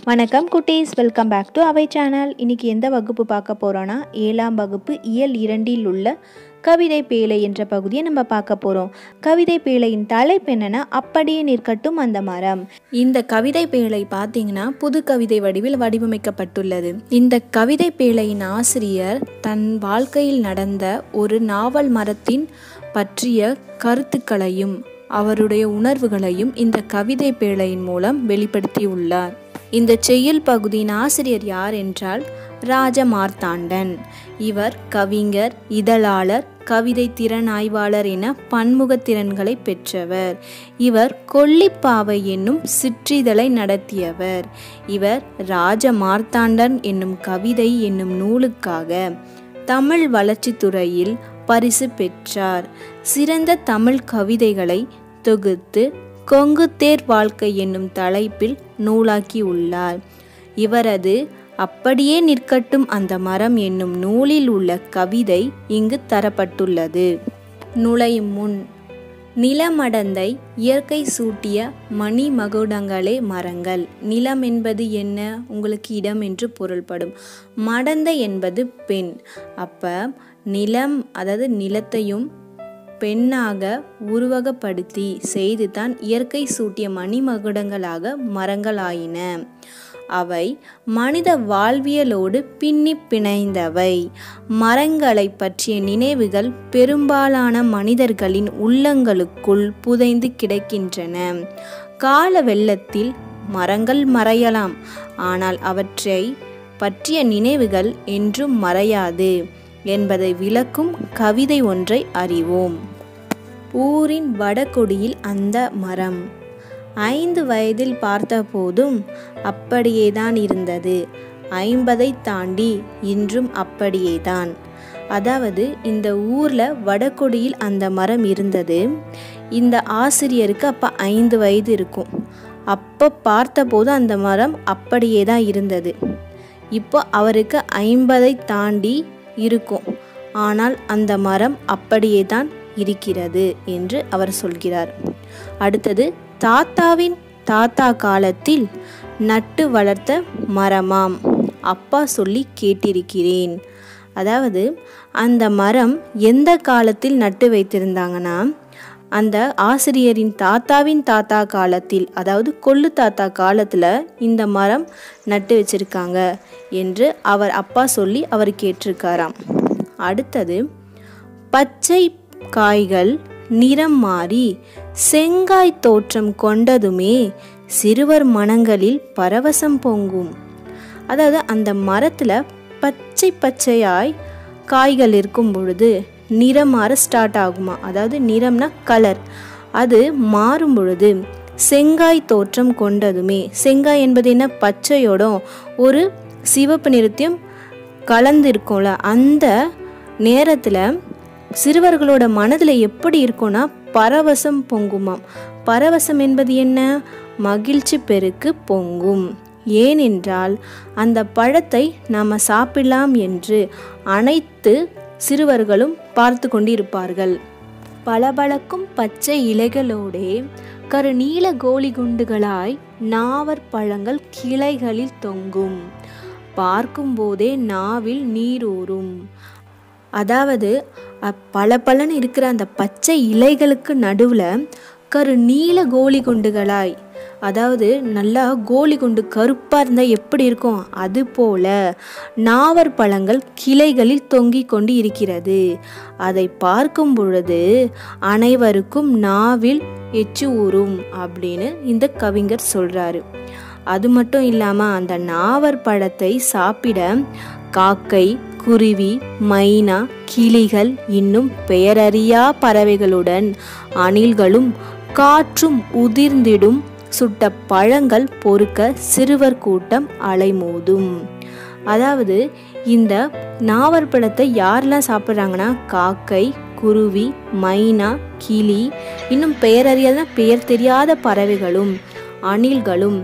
வணக்கம் குட்டீஸ் welcome back to அவை சேனல் இன்னைக்கு எந்த வகுப்பு பார்க்க போகிறோன்னா ஏழாம் வகுப்பு இயல் இரண்டில் உள்ள கவிதை பேழை என்ற பகுதியை நம்ம பார்க்க போகிறோம் கவிதை பேழையின் தலைப்பு என்னன்னா அப்படியே நிற்கட்டும் அந்த மரம் இந்த கவிதை பேழை பார்த்தீங்கன்னா புது கவிதை வடிவில் வடிவமைக்கப்பட்டுள்ளது இந்த கவிதை பேழையின் ஆசிரியர் தன் வாழ்க்கையில் நடந்த ஒரு நாவல் மரத்தின் பற்றிய கருத்துக்களையும் அவருடைய உணர்வுகளையும் இந்த கவிதை பேழையின் மூலம் வெளிப்படுத்தியுள்ளார் இந்த செய்யுள் பகுதியின் ஆசிரியர் யார் என்றால் ராஜ மார்த்தாண்டன் இவர் கவிஞர் இதழாளர் கவிதை திறன் ஆய்வாளர் என பன்முக திறன்களை பெற்றவர் இவர் கொல்லிப்பாவை என்னும் சிற்றிதழை நடத்தியவர் இவர் ராஜ மார்த்தாண்டன் என்னும் கவிதை என்னும் நூலுக்காக தமிழ் வளர்ச்சித்துறையில் பரிசு பெற்றார் சிறந்த தமிழ் கவிதைகளை தொகுத்து கொங்குத்தேர் வாழ்க்கை என்னும் தலைப்பில் நூலாக்கியுள்ளார் இவரது அப்படியே நிற்கட்டும் அந்த மரம் என்னும் நூலில் உள்ள கவிதை இங்கு தரப்பட்டுள்ளது நுழையும் முன் நிலமடந்தை இயற்கை சூட்டிய மணி மகுடங்களே மரங்கள் நிலம் என்பது என்ன உங்களுக்கு இடம் என்று பொருள்படும் மடந்தை என்பது பெண் அப்ப நிலம் அதாவது நிலத்தையும் பெண்ணாக உருவகப்படுத்தி செய்து தான் இயற்கை சூட்டிய மணிமகுடங்களாக மரங்களாயின அவை மனித வாழ்வியலோடு பின்னி பிணைந்தவை மரங்களை பற்றிய நினைவுகள் பெரும்பாலான மனிதர்களின் உள்ளங்களுக்குள் புதைந்து கிடக்கின்றன கால வெள்ளத்தில் மரங்கள் மறையலாம் ஆனால் அவற்றை பற்றிய நினைவுகள் என்றும் மறையாது என்பதை விளக்கும் கவிதை ஒன்றை அறிவோம் ஊரின் வடகொடியில் அந்த மரம் ஐந்து வயதில் பார்த்தபோதும் அப்படியேதான் இருந்தது ஐம்பதை தாண்டி இன்றும் அப்படியேதான் அதாவது இந்த ஊரில் வடகொடியில் அந்த மரம் இருந்தது இந்த ஆசிரியருக்கு அப்போ ஐந்து வயது இருக்கும் அப்போ பார்த்தபோது அந்த மரம் அப்படியே தான் இருந்தது இப்போ அவருக்கு ஐம்பதை தாண்டி இருக்கும் ஆனால் அந்த மரம் அப்படியே தான் இருக்கிறது என்று அவர் சொல்கிறார் அடுத்தது தாத்தாவின் தாத்தா காலத்தில் நட்டு வளர்த்த மரமாம் அப்பா சொல்லி கேட்டிருக்கிறேன் அதாவது அந்த மரம் எந்த காலத்தில் நட்டு வைத்திருந்தாங்கன்னா அந்த ஆசிரியரின் தாத்தாவின் தாத்தா காலத்தில் அதாவது கொள்ளு தாத்தா காலத்தில் இந்த மரம் நட்டு வச்சிருக்காங்க என்று அவர் அப்பா சொல்லி அவர் கேட்டிருக்காராம் அடுத்தது பச்சை காய்கள் நிறம் மாறி செங்காய் தோற்றம் கொண்டதுமே சிறுவர் மனங்களில் பரவசம் பொங்கும் அதாவது அந்த மரத்தில் பச்சை பச்சையாய் காய்கள் இருக்கும் பொழுது நிறம் மாற ஸ்டார்ட் ஆகுமா அதாவது நிறம்னா கலர் அது மாறும் பொழுது செங்காய் தோற்றம் கொண்டதுமே செங்காய் என்பது என்ன பச்சையோடும் ஒரு சிவப்பு நிறத்தையும் கலந்துருக்கும்ல அந்த நேரத்தில் சிறுவர்களோட மனதில் எப்படி இருக்கும்னா பரவசம் பொங்குமாம் பரவசம் என்பது என்ன மகிழ்ச்சி பெருக்கு பொங்கும் ஏனென்றால் அந்த பழத்தை நாம் சாப்பிடலாம் என்று அனைத்து சிறுவர்களும் பார்த்து கொண்டிருப்பார்கள் பளபளக்கும் பச்சை இலைகளோடே கருநீல கோலி குண்டுகளாய் நாவர் பழங்கள் கிளைகளில் தொங்கும் பார்க்கும்போதே நாவில் நீரூறும் அதாவது பல பலன் இருக்கிற அந்த பச்சை இலைகளுக்கு நடுவில் கரு நீல கோலி குண்டுகளாய் அதாவது நல்லா கோலி குண்டு கருப்பாக இருந்தால் எப்படி இருக்கும் அது போல நாவர் பழங்கள் கிளைகளில் தொங்கிக் கொண்டு இருக்கிறது அதை பார்க்கும் பொழுது அனைவருக்கும் நாவில் எச்சு ஊறும் அப்படின்னு இந்த கவிஞர் சொல்கிறாரு அது மட்டும் இல்லாமல் அந்த நாவர் பழத்தை சாப்பிட காக்கை குருவி மைனா கிளிகள் இன்னும் பெயரறியா பறவைகளுடன் அணில்களும் காற்றும் உதிர்ந்திடும் சுட்ட பழங்கள் பொறுக்க சிறுவர் கூட்டம் அலைமோதும் அதாவது இந்த நாவற்பழத்தை யாரெல்லாம் சாப்பிட்றாங்கன்னா காக்கை குருவி மைனா கிளி இன்னும் பெயரறியாத பெயர் தெரியாத பறவைகளும் அணில்களும்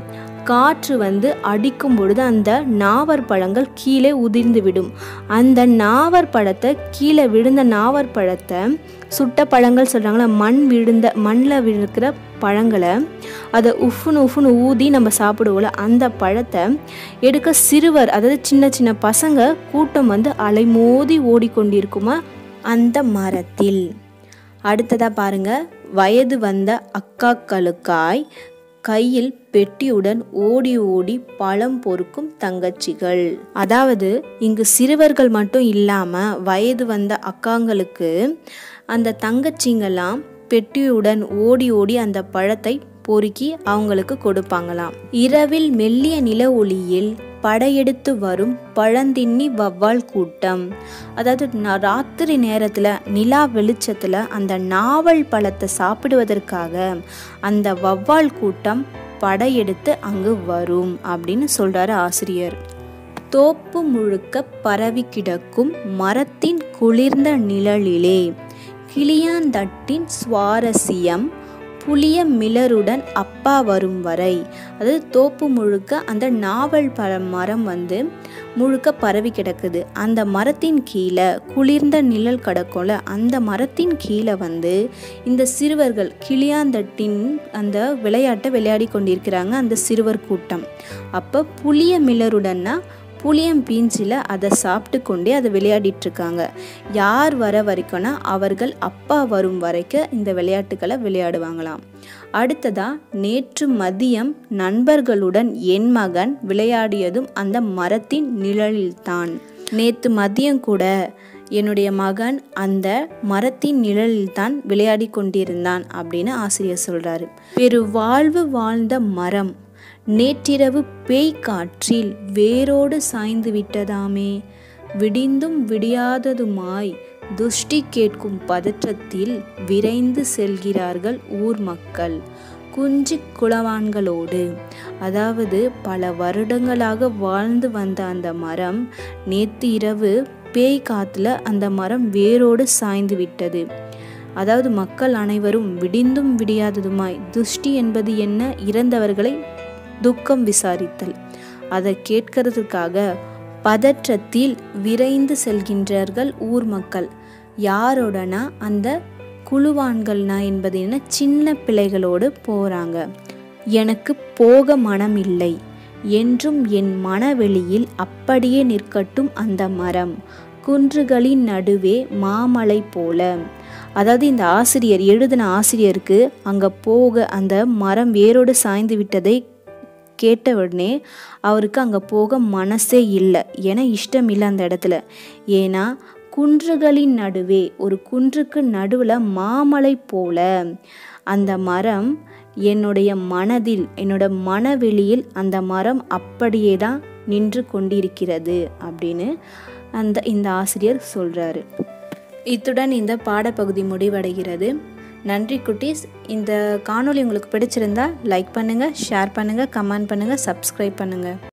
காற்று வந்து அடிக்கும் பொழுது அந்த நாவற்பழங்கள் கீழே உதிர்ந்து விடும் அந்த நாவற்பழத்தை கீழே விழுந்த நாவற்பழத்தை சுட்ட பழங்கள் சொல்கிறாங்களா மண் விழுந்த மண்ணில் விழுக்கிற பழங்களை அதை உஃப்னு உஃப்னு ஊதி நம்ம சாப்பிடுவோம்ல அந்த பழத்தை எடுக்க சிறுவர் அதாவது சின்ன சின்ன பசங்க கூட்டம் வந்து அலைமோதி ஓடிக்கொண்டிருக்குமா அந்த மரத்தில் அடுத்ததாக பாருங்க வயது வந்த அக்காக்களுக்காய் கையில் பெட்டியுடன் ஓடி ஓடி பழம் பொறுக்கும் தங்கச்சிகள் அதாவது இங்கு சிறுவர்கள் மட்டும் இல்லாமல் வயது வந்த அக்காங்களுக்கு அந்த தங்கச்சிங்கெல்லாம் பெட்டியுடன் ஓடி ஓடி அந்த பழத்தை பொறுக்கி அவங்களுக்கு கொடுப்பாங்களாம் இரவில் மெல்லிய நில ஒளியில் படையெடுத்து வரும் பழந்தின்னி வவ்வால் கூட்டம் அதாவது ந- ராத்திரி நேரத்தில் நிலா வெளிச்சத்தில் அந்த நாவல் பழத்தை சாப்பிடுவதற்காக அந்த வவ்வால் கூட்டம் படையெடுத்து அங்கு வரும் அப்படின்னு சொல்றாரு ஆசிரியர் தோப்பு முழுக்க பரவி கிடக்கும் மரத்தின் குளிர்ந்த நிழலிலே கிளியாந்தட்டின் சுவாரஸ்யம் புளிய மிளருடன் அப்பா வரும் வரை அதாவது தோப்பு முழுக்க அந்த நாவல் பழ மரம் வந்து முழுக்க பரவி கிடக்குது அந்த மரத்தின் கீழே குளிர்ந்த நிழல் கிடக்கும்ல அந்த மரத்தின் கீழே வந்து இந்த சிறுவர்கள் கிளியாந்தட்டின் அந்த விளையாட்டை விளையாடி கொண்டிருக்கிறாங்க அந்த சிறுவர் கூட்டம் அப்போ புளிய மிளருடன்னா புளியம் பீஞ்சில் அதை சாப்பிட்டு கொண்டே அதை விளையாடிட்டு இருக்காங்க யார் வர வரைக்கும்னா அவர்கள் அப்பா வரும் வரைக்கும் இந்த விளையாட்டுகளை விளையாடுவாங்களாம் அடுத்ததா நேற்று மதியம் நண்பர்களுடன் என் மகன் விளையாடியதும் அந்த மரத்தின் நிழலில்தான் நேற்று மதியம் கூட என்னுடைய மகன் அந்த மரத்தின் நிழலில்தான் விளையாடி கொண்டிருந்தான் அப்படின்னு ஆசிரியர் சொல்றாரு பெரு வாழ்வு வாழ்ந்த மரம் நேற்றிரவு பேய் காற்றில் வேரோடு சாய்ந்து விட்டதாமே விடிந்தும் விடியாததுமாய் துஷ்டி கேட்கும் பதற்றத்தில் விரைந்து செல்கிறார்கள் ஊர் மக்கள் குஞ்சு குளவான்களோடு அதாவது பல வருடங்களாக வாழ்ந்து வந்த அந்த மரம் நேற்று இரவு பேய் காத்துல அந்த மரம் வேரோடு சாய்ந்து விட்டது அதாவது மக்கள் அனைவரும் விடிந்தும் விடியாததுமாய் துஷ்டி என்பது என்ன இறந்தவர்களை துக்கம் விசாரித்தல் அதை கேட்கறதுக்காக பதற்றத்தில் விரைந்து செல்கின்றார்கள் ஊர் மக்கள் யாரோடனா அந்த குழுவான்கள்னா என்பது என்ன சின்ன பிள்ளைகளோடு போறாங்க எனக்கு போக மனம் இல்லை என்றும் என் மனவெளியில் அப்படியே நிற்கட்டும் அந்த மரம் குன்றுகளின் நடுவே மாமலை போல அதாவது இந்த ஆசிரியர் எழுதின ஆசிரியருக்கு அங்கே போக அந்த மரம் வேரோடு சாய்ந்து விட்டதை கேட்ட உடனே அவருக்கு அங்கே போக மனசே இல்லை ஏன்னா இஷ்டம் இல்லை அந்த இடத்துல ஏன்னா குன்றுகளின் நடுவே ஒரு குன்றுக்கு நடுவில் மாமலை போல அந்த மரம் என்னுடைய மனதில் என்னோட மனவெளியில் அந்த மரம் அப்படியே தான் நின்று கொண்டிருக்கிறது அப்படின்னு அந்த இந்த ஆசிரியர் சொல்கிறாரு இத்துடன் இந்த பாடப்பகுதி முடிவடைகிறது நன்றி குட்டீஸ் இந்த காணொளி உங்களுக்கு பிடிச்சிருந்தா லைக் பண்ணுங்கள் ஷேர் பண்ணுங்கள் கமெண்ட் பண்ணுங்கள் சப்ஸ்கிரைப் பண்ணுங்கள்